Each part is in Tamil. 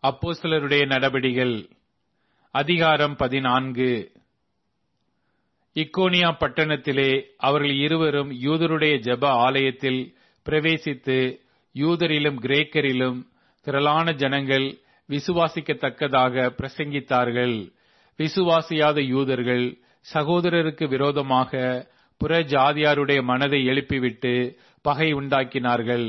அப்போஸ்தலருடைய நடபடிகள் அதிகாரம் பதினான்கு இக்கோனியா பட்டணத்திலே அவர்கள் இருவரும் யூதருடைய ஜெப ஆலயத்தில் பிரவேசித்து யூதரிலும் கிரேக்கரிலும் திரளான ஜனங்கள் விசுவாசிக்கத்தக்கதாக பிரசங்கித்தார்கள் விசுவாசியாத யூதர்கள் சகோதரருக்கு விரோதமாக புற ஜாதியாருடைய மனதை எழுப்பிவிட்டு பகை உண்டாக்கினார்கள்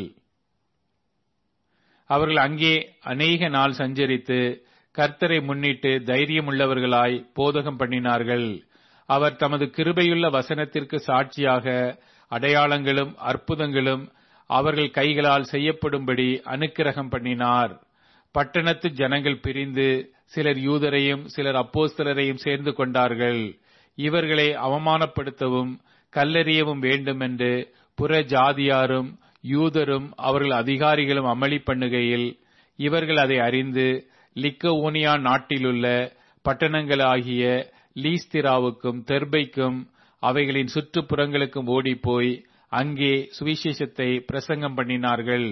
அவர்கள் அங்கே அநேக நாள் சஞ்சரித்து கர்த்தரை முன்னிட்டு தைரியமுள்ளவர்களாய் போதகம் பண்ணினார்கள் அவர் தமது கிருபையுள்ள வசனத்திற்கு சாட்சியாக அடையாளங்களும் அற்புதங்களும் அவர்கள் கைகளால் செய்யப்படும்படி அனுக்கிரகம் பண்ணினார் பட்டணத்து ஜனங்கள் பிரிந்து சிலர் யூதரையும் சிலர் அப்போஸ்தலரையும் சேர்ந்து கொண்டார்கள் இவர்களை அவமானப்படுத்தவும் கல்லெறியவும் வேண்டுமென்று புற ஜாதியாரும் யூதரும் அவர்கள் அதிகாரிகளும் அமளி பண்ணுகையில் இவர்கள் அதை அறிந்து லிக்கவோனியா நாட்டிலுள்ள பட்டணங்களாகிய லீஸ்திராவுக்கும் தெர்பைக்கும் அவைகளின் சுற்றுப்புறங்களுக்கும் ஓடிப்போய் அங்கே சுவிசேஷத்தை பிரசங்கம் பண்ணினார்கள்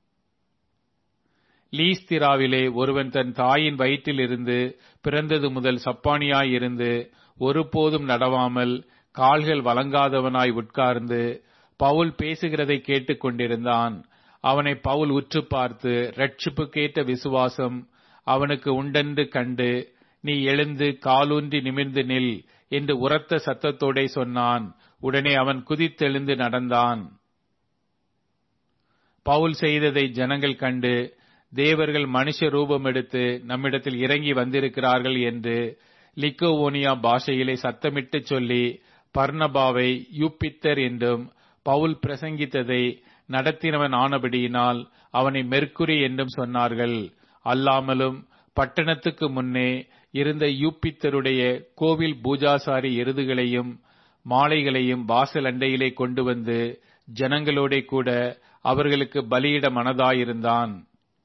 லீஸ்திராவிலே ஒருவன் தன் தாயின் வயிற்றிலிருந்து பிறந்தது முதல் சப்பானியாயிருந்து ஒருபோதும் நடவாமல் கால்கள் வழங்காதவனாய் உட்கார்ந்து பவுல் பேசுகிறதை கேட்டுக் கொண்டிருந்தான் அவனை பவுல் உற்று பார்த்து ரட்சிப்புக்கேற்ற விசுவாசம் அவனுக்கு உண்டென்று கண்டு நீ எழுந்து காலூன்றி நிமிர்ந்து நில் என்று உரத்த சத்தத்தோடே சொன்னான் உடனே அவன் குதித்தெழுந்து நடந்தான் பவுல் செய்ததை ஜனங்கள் கண்டு தேவர்கள் மனுஷ ரூபம் எடுத்து நம்மிடத்தில் இறங்கி வந்திருக்கிறார்கள் என்று லிக்கோவோனியா பாஷையிலே சத்தமிட்டு சொல்லி பர்ணபாவை யூப்பித்தர் என்றும் பவுல் பிரசங்கித்ததை நடத்தினவன் ஆனபடியினால் அவனை மெர்க்குரி என்றும் சொன்னார்கள் அல்லாமலும் பட்டணத்துக்கு முன்னே இருந்த யூப்பித்தருடைய கோவில் பூஜாசாரி எருதுகளையும் மாலைகளையும் வாசல் அண்டையிலே கொண்டு வந்து ஜனங்களோட கூட அவர்களுக்கு பலியிட மனதாயிருந்தான்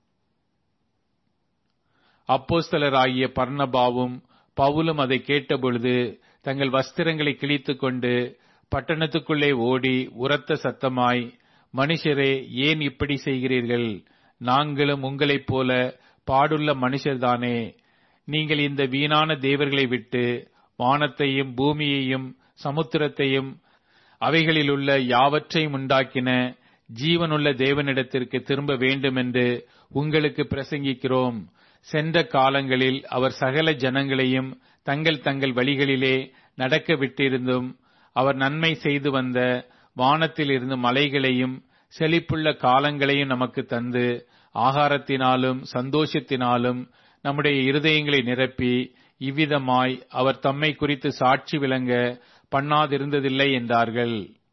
அப்போஸ்தலராகிய பர்ணபாவும் பவுலும் அதை கேட்டபொழுது தங்கள் வஸ்திரங்களை கிழித்துக் கொண்டு பட்டணத்துக்குள்ளே ஓடி உரத்த சத்தமாய் மனுஷரே ஏன் இப்படி செய்கிறீர்கள் நாங்களும் உங்களைப் போல பாடுள்ள மனுஷர்தானே நீங்கள் இந்த வீணான தேவர்களை விட்டு வானத்தையும் பூமியையும் சமுத்திரத்தையும் அவைகளிலுள்ள யாவற்றையும் உண்டாக்கின ஜீவனுள்ள தேவனிடத்திற்கு திரும்ப வேண்டும் என்று உங்களுக்கு பிரசங்கிக்கிறோம் சென்ற காலங்களில் அவர் சகல ஜனங்களையும் தங்கள் தங்கள் வழிகளிலே நடக்க விட்டிருந்தும் அவர் நன்மை செய்து வந்த வானத்தில் இருந்து மலைகளையும் செழிப்புள்ள காலங்களையும் நமக்கு தந்து ஆகாரத்தினாலும் சந்தோஷத்தினாலும் நம்முடைய இருதயங்களை நிரப்பி இவ்விதமாய் அவர் தம்மை குறித்து சாட்சி விளங்க பண்ணாதிருந்ததில்லை என்றார்கள்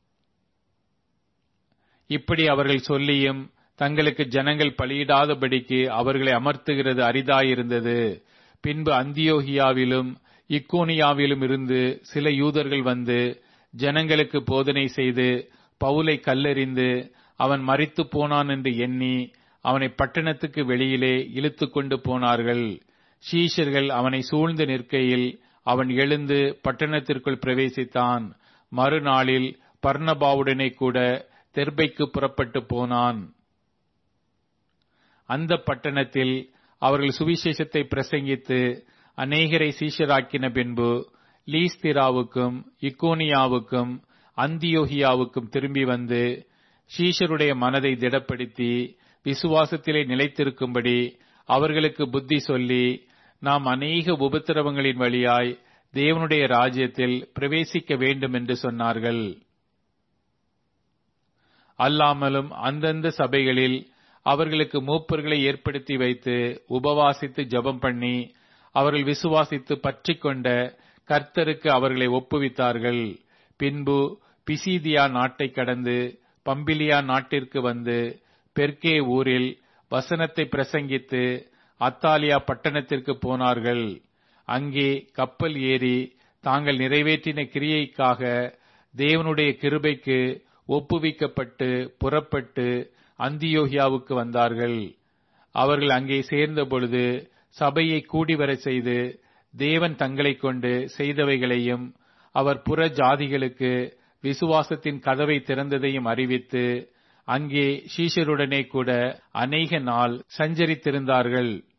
இப்படி அவர்கள் சொல்லியும் தங்களுக்கு ஜனங்கள் பலியிடாதபடிக்கு அவர்களை அமர்த்துகிறது அரிதாயிருந்தது பின்பு அந்தியோகியாவிலும் இக்கோனியாவிலும் இருந்து சில யூதர்கள் வந்து ஜனங்களுக்கு போதனை செய்து பவுலை கல்லெறிந்து அவன் மறித்து போனான் என்று எண்ணி அவனை பட்டணத்துக்கு வெளியிலே இழுத்து கொண்டு போனார்கள் ஷீஷர்கள் அவனை சூழ்ந்து நிற்கையில் அவன் எழுந்து பட்டணத்திற்குள் பிரவேசித்தான் மறுநாளில் பர்ணபாவுடனே கூட தெர்பைக்கு புறப்பட்டு போனான் அந்த பட்டணத்தில் அவர்கள் சுவிசேஷத்தை பிரசங்கித்து அநேகரை சீஷராக்கின பின்பு லீஸ்திராவுக்கும் இக்கோனியாவுக்கும் அந்தியோகியாவுக்கும் திரும்பி வந்து ஷீஷருடைய மனதை திடப்படுத்தி விசுவாசத்திலே நிலைத்திருக்கும்படி அவர்களுக்கு புத்தி சொல்லி நாம் அநேக உபத்திரவங்களின் வழியாய் தேவனுடைய ராஜ்யத்தில் பிரவேசிக்க வேண்டும் என்று சொன்னார்கள் அல்லாமலும் அந்தந்த சபைகளில் அவர்களுக்கு மூப்பர்களை ஏற்படுத்தி வைத்து உபவாசித்து ஜபம் பண்ணி அவர்கள் விசுவாசித்து பற்றி கொண்ட கர்த்தருக்கு அவர்களை ஒப்புவித்தார்கள் பின்பு பிசீதியா நாட்டை கடந்து பம்பிலியா நாட்டிற்கு வந்து பெர்கே ஊரில் வசனத்தை பிரசங்கித்து அத்தாலியா பட்டணத்திற்கு போனார்கள் அங்கே கப்பல் ஏறி தாங்கள் நிறைவேற்றின கிரியைக்காக தேவனுடைய கிருபைக்கு ஒப்புவிக்கப்பட்டு புறப்பட்டு அந்தியோகியாவுக்கு வந்தார்கள் அவர்கள் அங்கே சேர்ந்த பொழுது சபையை கூடிவர செய்து தேவன் தங்களைக் கொண்டு செய்தவைகளையும் அவர் புற ஜாதிகளுக்கு விசுவாசத்தின் கதவை திறந்ததையும் அறிவித்து அங்கே சீஷருடனே கூட அநேக நாள் சஞ்சரித்திருந்தார்கள்